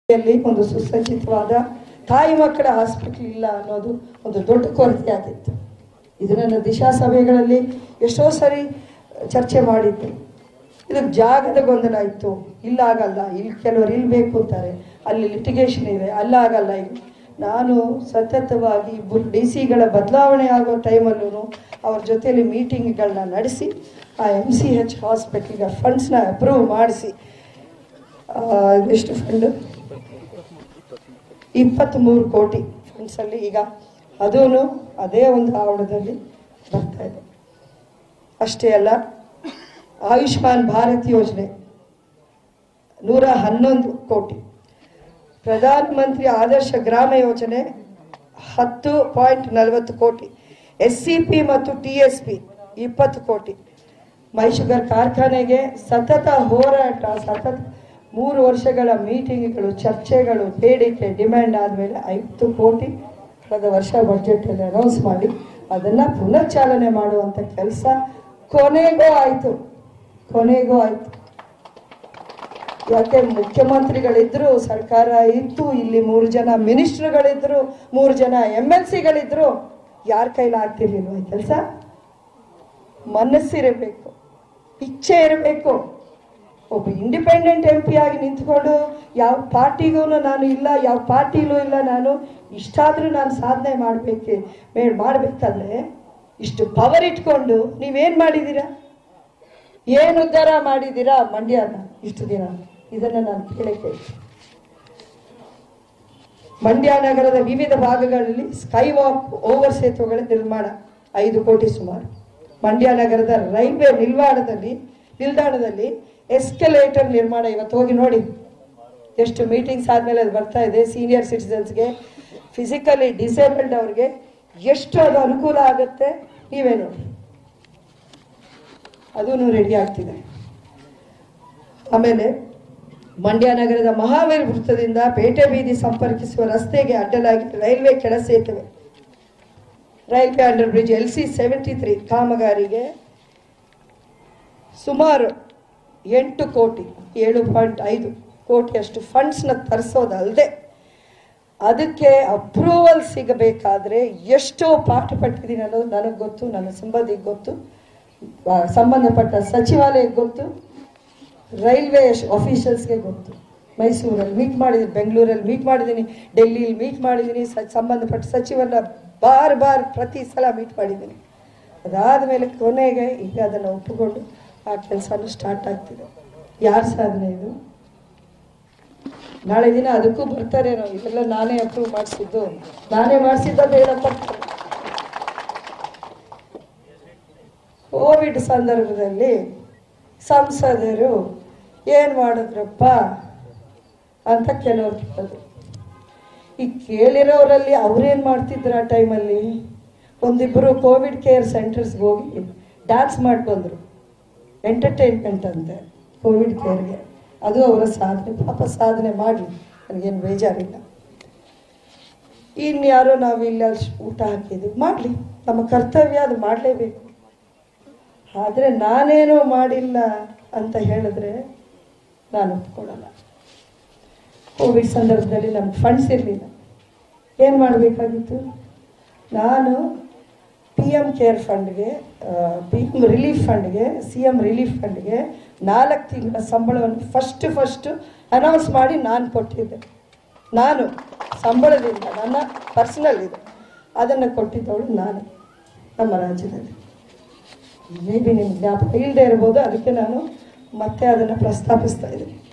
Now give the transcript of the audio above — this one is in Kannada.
ಯಲ್ಲಿ ಒಂದು ಸುಸಜ್ಜಿತವಾದ ತಾಯಿ ಮಕ್ಕಳ ಹಾಸ್ಪಿಟಲ್ ಇಲ್ಲ ಅನ್ನೋದು ಒಂದು ದೊಡ್ಡ ಕೊರತೆ ಆಗಿತ್ತು ಇದು ನನ್ನ ದಿಶಾ ಸಭೆಗಳಲ್ಲಿ ಎಷ್ಟೋ ಸರಿ ಚರ್ಚೆ ಮಾಡಿದ್ದೆ ಇದಕ್ಕೆ ಜಾಗದ ಗೊಂದಲ ಇತ್ತು ಇಲ್ಲ ಆಗಲ್ಲ ಇಲ್ಲಿ ಕೆಲವರು ಇಲ್ಲಿ ಬೇಕು ಅಂತಾರೆ ಅಲ್ಲಿ ಲಿಟಿಗೇಷನ್ ಇದೆ ಅಲ್ಲ ಆಗಲ್ಲ ಇಲ್ಲಿ ನಾನು ಸತತವಾಗಿ ಇಬ್ಬರು ಡಿ ಸಿಗಳ ಬದಲಾವಣೆ ಆಗೋ ಟೈಮಲ್ಲೂ ಅವ್ರ ಜೊತೆಯಲ್ಲಿ ಮೀಟಿಂಗ್ಗಳನ್ನ ನಡೆಸಿ ಆ ಎಮ್ ಸಿ ಹೆಚ್ ಹಾಸ್ಪಿಟ್ಲಿಗೆ ಫಂಡ್ಸ್ನ ಅಪ್ರೂವ್ ಮಾಡಿಸಿ ಎಷ್ಟು ಫಂಡ್ ಇಪ್ಪತ್ತ್ಮೂರು ಕೋಟಿ ಫಂಡ್ಸಲ್ಲಿ ಈಗ ಅದೂ ಅದೇ ಒಂದು ಆವರಣದಲ್ಲಿ ಬರ್ತಾ ಇದೆ ಅಷ್ಟೇ ಅಲ್ಲ ಆಯುಷ್ಮಾನ್ ಭಾರತ್ ಯೋಜನೆ ನೂರ ಹನ್ನೊಂದು ಕೋಟಿ ಪ್ರಧಾನ ಮಂತ್ರಿ ಆದರ್ಶ ಗ್ರಾಮ ಯೋಜನೆ ಹತ್ತು ಪಾಯಿಂಟ್ ನಲವತ್ತು ಕೋಟಿ ಎಸ್ ಸಿ ಪಿ ಮತ್ತು ಟಿ ಎಸ್ ಪಿ ಇಪ್ಪತ್ತು ಕೋಟಿ ಮೈಶುಗರ್ ಕಾರ್ಖಾನೆಗೆ ಸತತ ಹೋರಾಟ ಸತತ ಮೂರು ವರ್ಷಗಳ ಮೀಟಿಂಗ್ಗಳು ಚರ್ಚೆಗಳು ಬೇಡಿಕೆ ಡಿಮ್ಯಾಂಡ್ ಆದಮೇಲೆ ಐವತ್ತು ಕೋಟಿ ಕಳೆದ ವರ್ಷ ಬಜೆಟಲ್ಲಿ ಅನೌನ್ಸ್ ಮಾಡಿ ಅದನ್ನು ಪುನರ್ಚಾಲನೆ ಮಾಡುವಂಥ ಕೆಲಸ ಕೊನೆಗೂ ಆಯಿತು ಕೊನೆಗೂ ಆಯಿತು ಯಾಕೆ ಮುಖ್ಯಮಂತ್ರಿಗಳಿದ್ರು ಸರ್ಕಾರ ಇತ್ತು ಇಲ್ಲಿ ಮೂರು ಜನ ಮಿನಿಸ್ಟ್ರುಗಳಿದ್ರು ಮೂರು ಜನ ಎಮ್ ಎಲ್ ಸಿಗಳಿದ್ರು ಯಾರ ಕೈಲಿ ಆಗ್ತಿರ್ಲಿಲ್ವ ಈ ಕೆಲಸ ಮನಸ್ಸಿರಬೇಕು ಇಚ್ಛೆ ಇರಬೇಕು ಒಬ್ಬ ಇಂಡಿಪೆಂಡೆಂಟ್ ಎಂ ಪಿ ಆಗಿ ನಿಂತ್ಕೊಂಡು ಯಾವ ಪಾರ್ಟಿಗೂ ನಾನು ಇಲ್ಲ ಯಾವ ಪಾರ್ಟಿಲೂ ಇಲ್ಲ ನಾನು ಇಷ್ಟಾದರೂ ನಾನು ಸಾಧನೆ ಮಾಡಬೇಕು ಮೇಡ್ ಮಾಡಬೇಕಾದ್ರೆ ಇಷ್ಟು ಪವರ್ ಇಟ್ಕೊಂಡು ನೀವೇನು ಮಾಡಿದ್ದೀರಾ ಏನು ಉದ್ಧಾರ ಮಾಡಿದ್ದೀರಾ ಮಂಡ್ಯನ ಇಷ್ಟು ದಿನ ಇದನ್ನು ನಾನು ಕೇಳಕ್ಕೆ ಮಂಡ್ಯ ನಗರದ ವಿವಿಧ ಭಾಗಗಳಲ್ಲಿ ಸ್ಕೈ ವಾಕ್ ಓವರ್ ಸೇತುವೆಗಳ ನಿರ್ಮಾಣ ಐದು ಕೋಟಿ ಸುಮಾರು ಮಂಡ್ಯ ನಗರದ ರೈಲ್ವೆ ನಿಲ್ದಾಣದಲ್ಲಿ ನಿಲ್ದಾಣದಲ್ಲಿ ಎಸ್ಕಲೇಟರ್ ನಿರ್ಮಾಣ ಇವತ್ತು ಹೋಗಿ ನೋಡಿ ಎಷ್ಟು ಮೀಟಿಂಗ್ಸ್ ಆದಮೇಲೆ ಅದು ಬರ್ತಾ ಇದೆ ಸೀನಿಯರ್ ಸಿಟಿಸನ್ಸ್ಗೆ ಫಿಸಿಕಲಿ ಡಿಸೇಬಲ್ಡ್ ಅವ್ರಿಗೆ ಎಷ್ಟು ಅದು ಅನುಕೂಲ ಆಗುತ್ತೆ ನೀವೇ ನೋಡಿ ಅದೂ ರೆಡಿ ಆಗ್ತಿದೆ ಆಮೇಲೆ ಮಂಡ್ಯ ನಗರದ ಮಹಾವೀರ್ ವೃತ್ತದಿಂದ ಪೇಟೆ ಬೀದಿ ಸಂಪರ್ಕಿಸುವ ರಸ್ತೆಗೆ ಅಡ್ಡಲಾಗಿ ರೈಲ್ವೆ ಕೆಳ ಸೇತುವೆ railway under bridge L C seventy three ಕಾಮಗಾರಿಗೆ ಸುಮಾರು ಎಂಟು ಕೋಟಿ ಏಳು ಪಾಯಿಂಟ್ ಐದು ಕೋಟಿಯಷ್ಟು ಫಂಡ್ಸ್ನ ತರಿಸೋದಲ್ಲದೆ ಅದಕ್ಕೆ ಅಪ್ರೂವಲ್ ಸಿಗಬೇಕಾದ್ರೆ ಎಷ್ಟೋ ಪಾಠ ಪಟ್ಟಿದ್ದೀನಿ ಅನ್ನೋದು ನನಗೆ ಗೊತ್ತು ನನ್ನ ಸಂಬಂಧಿಗೆ ಗೊತ್ತು ಆ, ಸಂಬಂಧಪಟ್ಟ ಸಚಿವಾಲಯಕ್ಕೆ ಗೊತ್ತು ರೈಲ್ವೆ ಆಫೀಷಿಯಲ್ಸ್ಗೆ ಗೊತ್ತು ಮೈಸೂರಲ್ಲಿ ಮೀಟ್ ಮಾಡಿದ್ದೀನಿ ಬೆಂಗಳೂರಲ್ಲಿ ಮೀಟ್ ಮಾಡಿದ್ದೀನಿ ಡೆಲ್ಲಿಲಿ ಮೀಟ್ ಮಾಡಿದ್ದೀನಿ ಸ ಸಂಬಂಧಪಟ್ಟ ಸಚಿವರನ್ನ ಬಾರ್ ಬಾರ್ ಪ್ರತಿ ಸಲ ಮೀಟ್ ಮಾಡಿದ್ದೀನಿ ಅದಾದಮೇಲೆ ಕೊನೆಗೆ ಈಗ ಅದನ್ನು ಒಪ್ಪಿಕೊಂಡು ಆ ಕೆಲಸನೂ ಸ್ಟಾರ್ಟ್ ಆಗ್ತಿದೆ ಯಾರ ಸಾಧನೆ ಇದು ನಾಳೆ ದಿನ ಅದಕ್ಕೂ ಬರ್ತಾರೇನೋ ಇದೆಲ್ಲ ನಾನೇ ಅಪ್ರೂವ್ ಮಾಡಿಸಿದ್ದು ನಾನೇ ಮಾಡಿಸಿದ್ದು ಅಂತ ಹೇಳಕ್ ಬರ್ತಾರೆ ಕೋವಿಡ್ ಸಂದರ್ಭದಲ್ಲಿ ಸಂಸದರು ಏನು ಮಾಡಿದ್ರಪ್ಪ ಅಂತ ಕೆಲವ್ರು ಕೇಳಿದ್ರು ಈ ಕೇಳಿರೋರಲ್ಲಿ ಅವ್ರೇನು ಮಾಡ್ತಿದ್ರು ಆ ಟೈಮಲ್ಲಿ ಒಂದಿಬ್ಬರು ಕೋವಿಡ್ ಕೇರ್ ಸೆಂಟರ್ಸ್ಗೆ ಹೋಗಿ ಡ್ಯಾನ್ಸ್ ಮಾಡಿ ಬಂದರು ಎಂಟರ್ಟೈನ್ಮೆಂಟ್ ಅಂತೆ ಕೋವಿಡ್ ಕೇರ್ಗೆ ಅದು ಅವರ ಸಾಧನೆ ಪಾಪ ಸಾಧನೆ ಮಾಡಲಿ ನನಗೇನು ಬೇಜಾರಿಲ್ಲ ಇನ್ಯಾರೋ ನಾವು ಇಲ್ಲಿ ಅಲ್ಲಿ ಊಟ ಹಾಕಿದ್ವಿ ಮಾಡಲಿ ನಮ್ಮ ಕರ್ತವ್ಯ ಅದು ಮಾಡಲೇಬೇಕು ಆದರೆ ನಾನೇನೋ ಮಾಡಿಲ್ಲ ಅಂತ ಹೇಳಿದ್ರೆ ನಾನು ಒಪ್ಕೊಳ್ಳಲ್ಲ ಕೋವಿಡ್ ಸಂದರ್ಭದಲ್ಲಿ ನಮ್ಗೆ ಫಂಡ್ಸ್ ಇರಲಿಲ್ಲ ಏನು ಮಾಡಬೇಕಾಗಿತ್ತು ನಾನು ಪಿ ಎಮ್ ಕೇರ್ ಫಂಡ್ಗೆ ಪಿ ಎಮ್ ರಿಲೀಫ್ ಫಂಡ್ಗೆ ಸಿ ಎಮ್ ರಿಲೀಫ್ ಫಂಡ್ಗೆ ನಾಲ್ಕು ತಿಂಗಳ ಸಂಬಳವನ್ನು ಫಸ್ಟ್ ಫಸ್ಟು ಅನೌನ್ಸ್ ಮಾಡಿ ನಾನು ಕೊಟ್ಟಿದ್ದೆ ನಾನು ಸಂಬಳದಿಂದ ನನ್ನ ಪರ್ಸನಲ್ ಇದೆ ಅದನ್ನು ಕೊಟ್ಟಿದ್ದವಳು ನಾನು ನಮ್ಮ ರಾಜ್ಯದಲ್ಲಿ ಮೇ ಬಿ ನಿಮ್ಗೆ ಜ್ಞಾಪಕ ಇಲ್ಲದೆ ಇರ್ಬೋದು ಅದಕ್ಕೆ ನಾನು ಮತ್ತೆ ಅದನ್ನು ಪ್ರಸ್ತಾಪಿಸ್ತಾ ಇದ್ದೀನಿ